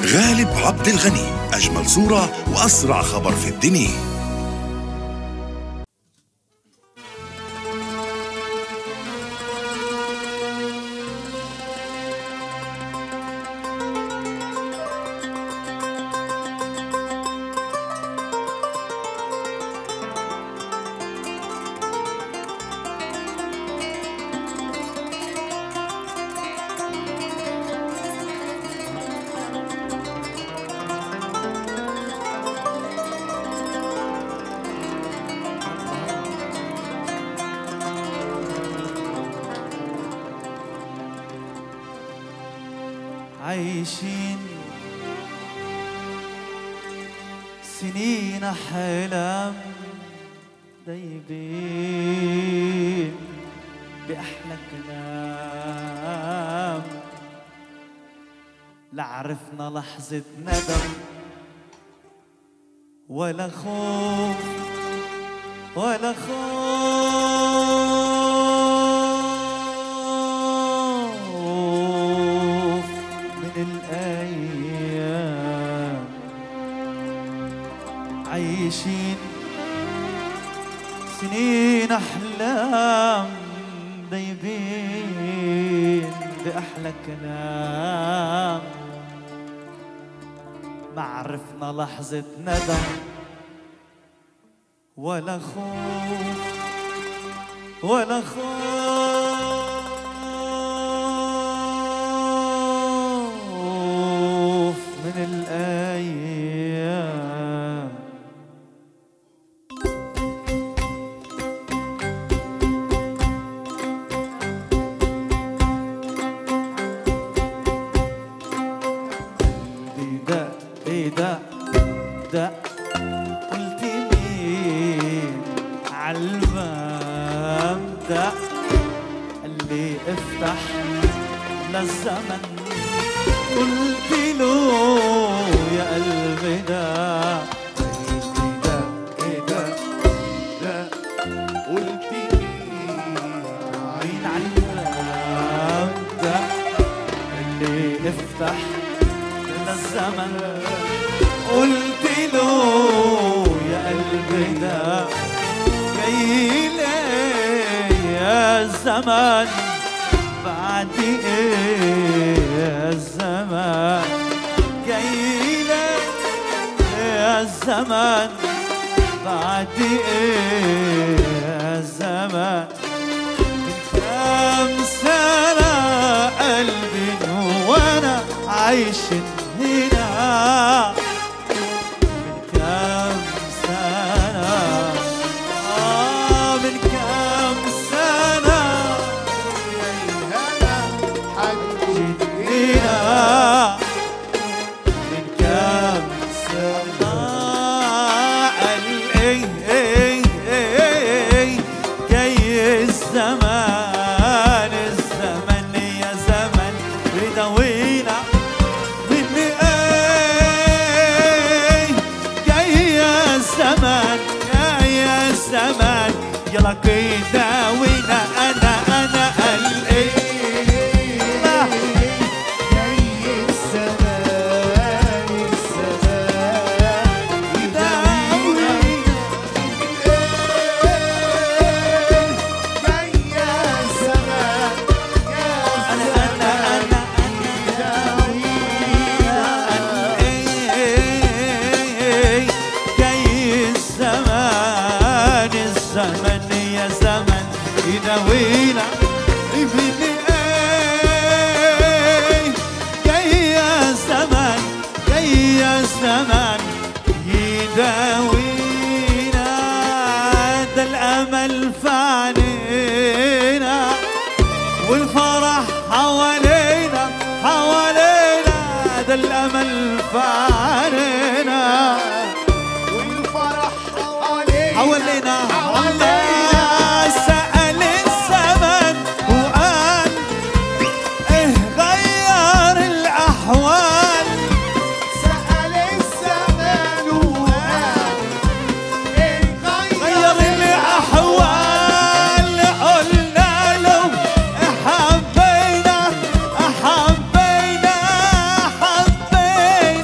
غالب عبد الغني أجمل صورة وأسرع خبر في الدنيا عايشين سنين أحلام دايبين بأحلى كلام لا عرفنا لحظة ندم ولا خوف ولا خوف من الأيام عايشين سنين أحلام دايبين بأحلى كلام ما عرفنا لحظة ندم ولا خوف ولا خوف من الأيام قلبي ده ايه ده ده قلت مين عالباب ده قال لي افتح للزمن قلت له يا قلبي ده قلبي ده ايه ده ده قلت مين عالباب ده قال لي افتح للزمن قلت له يا قلبي ده جاي ليه يا الزمان بعد ايه يا الزمان جاي ليه يا الزمان بعد ايه يا الزمان من كام سنة قلبي وانا عايش هنا من كام سنة آه من كام سنة جدينا من كام سنة قال إيه إيه إيه جاي الزمان الزمن يا زمن بدوينا من ايه جاي يا الزمان جاي يا الزمان يلا كده وينا انا انا قال ايه انا انا انا ايه جاي الزمان الزمن يا زمن يداوينا ابن ايه جاي يا زمن جاي يا زمن يداوينا ده الامل فعنينا والفرح حوالينا حوالينا ده الامل فعنينا حوالينا حوالينا سأل الزمن وقال ايه غير الاحوال غير الاحوال قلنا له حبينا حبينا حبينا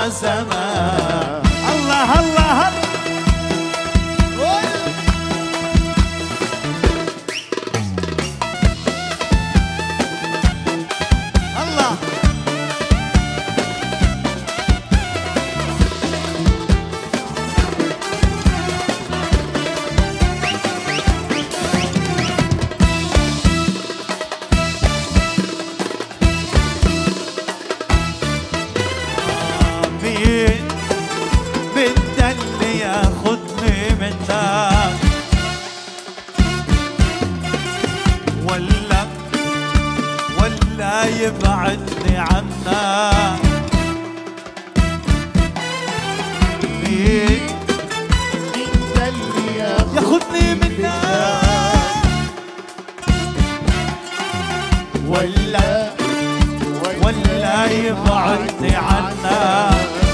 زمان الله الله الله الله مين بدل اللي ياخدني منك ولا ولا يبعدني عنك مين انت اللي ياخدني منك ولا ولا يبعدني عنك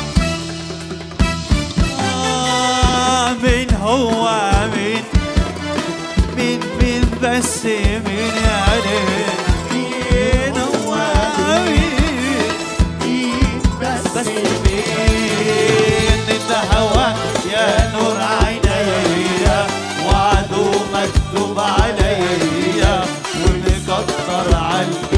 آه، مين هو مين مين مين بس مين يا ليل مين هو مين بس مين انت هواك يا نور عيني وعدو مكتوب علي ومكتر على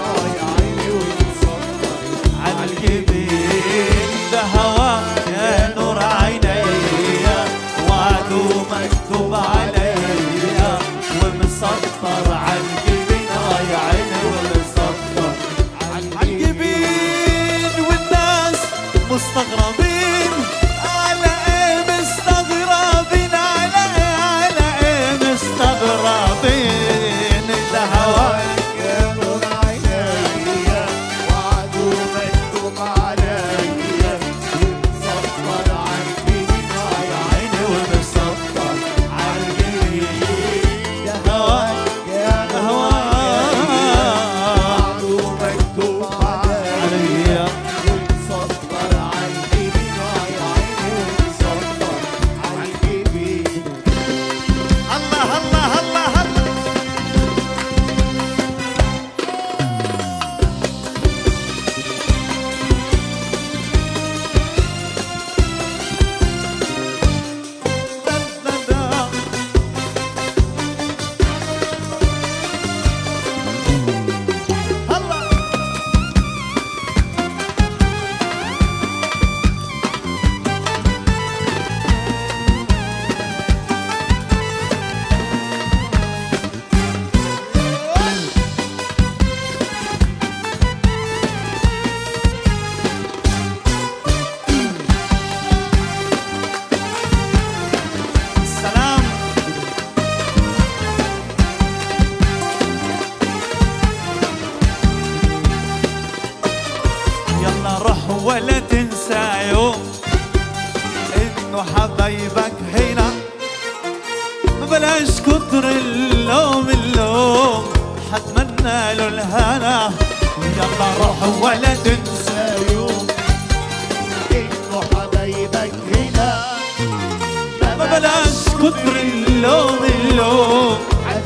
عالجبين ده هوا يا نور عيني وعدو مكتوب علي ومسطر عالجبين يا عيني ومسطر عالجبين والناس مستغربين على ايه مستغربين على ايه على ايه مستغربين ده هوا عيني ومسطر عالجبين يا هوا يا هوا عليا الله الله الله الله الله السلام يلا روح ولا تنسى يوم انه حبايبك هنا ما بلاش كتر اللوم اللوم حتمنى له الهنا يلا روح ولا تنسى يوم ما بلاش كتر اللوم اللوم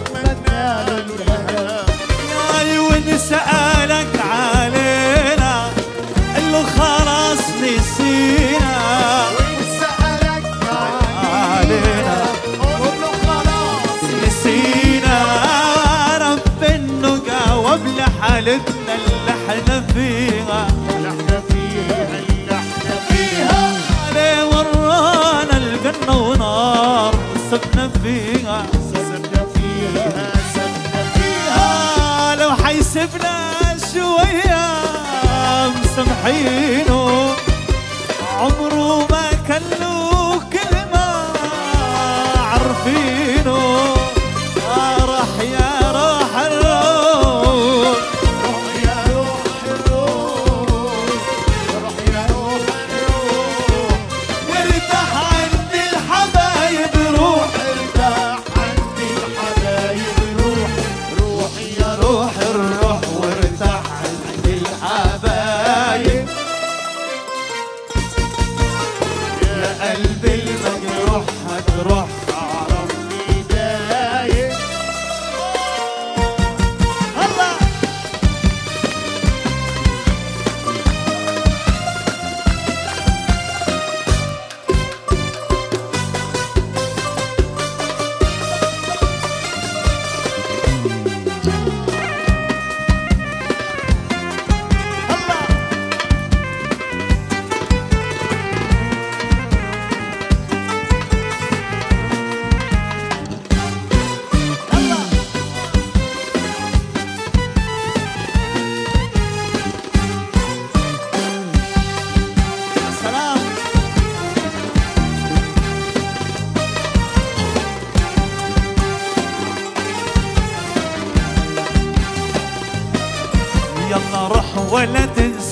ياي وان سألك علينا قال له خلاص نسينا علينا نسينا رب انه جاوب لحالتنا اللي احنا فيها عليه ورانا الجنة ونار سبنا فيها آه لو حيسيبنا شوية مسامحينه عمره ما كان له كلمة عارفينه آه راح يا روح الروح وارتاح عند الحبايب روح روح الروح وارتاح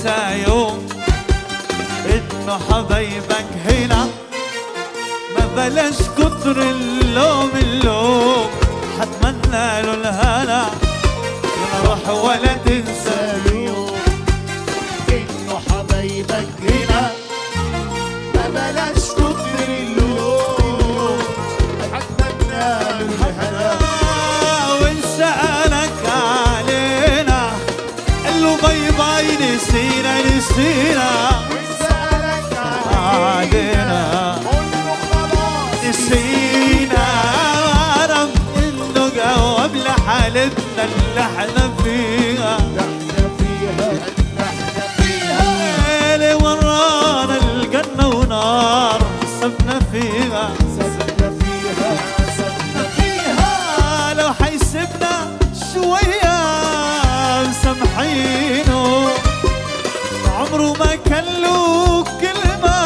تنسى يوم انه حبايبك هنا ما بلاش كتر اللوم اللوم حتمنى له الهنا يلا روح ولا تنسى اليوم انه حبايبك هنا ما بلاش كتر اللوم حتمنى الهنا وان سألك علينا قال له باي باي نسينا نسينا وسألك علينا قول له خلاص نسينا عرف انه جواب لحالتنا اللي احنا فيها احنا فيها احنا فيها اللي ورانا الجنة ونار سبنا فيها سبنا فيها سبنا فيها لو حيسيبنا شوية مسامحينه عمره ما كان له كلمة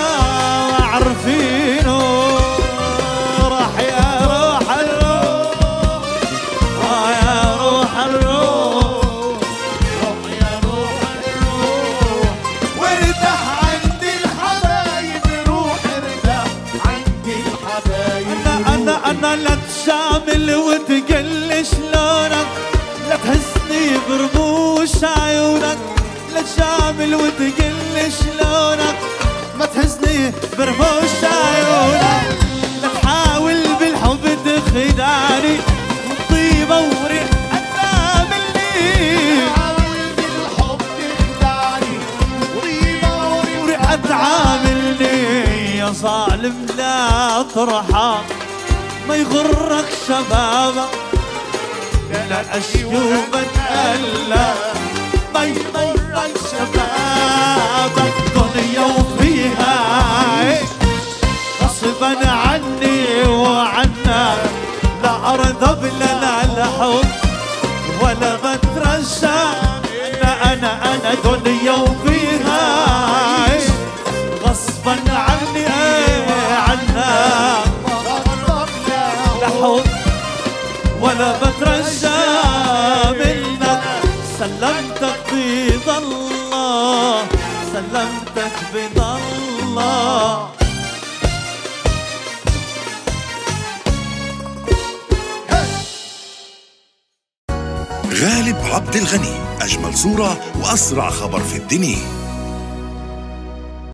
عارفينه راح يا روح الروح آه يا روح الروح روح يا روح الروح وارتاح عند الحبايب روح ارتاح عند الحبايب انا انا انا لا تشامل وتقل شلونك لا تحسني برموش عيونك لا تشامل وتقل شلونك ما تحسني برموش عيونك لا تحاول بالحب تخدعني وطيبة وريح انا مني حاول بالحب تخدعني وريبة وريبة تعاملني يا ظالم لا ترحم ما يغرك شبابك لا اشوف اتألم ما يغرك شبابك دنيا وفيها عيش غصبا عني وعنك لا ارضى بلا الحب ولا بترشى انا انا انا دنيا وفيها عيش غصبا عني ايه عنك لا حب ولا بترجى منك سلمتك بيض الله سلمتك بيض الله غالب عبد الغني أجمل صورة وأسرع خبر في الدنيا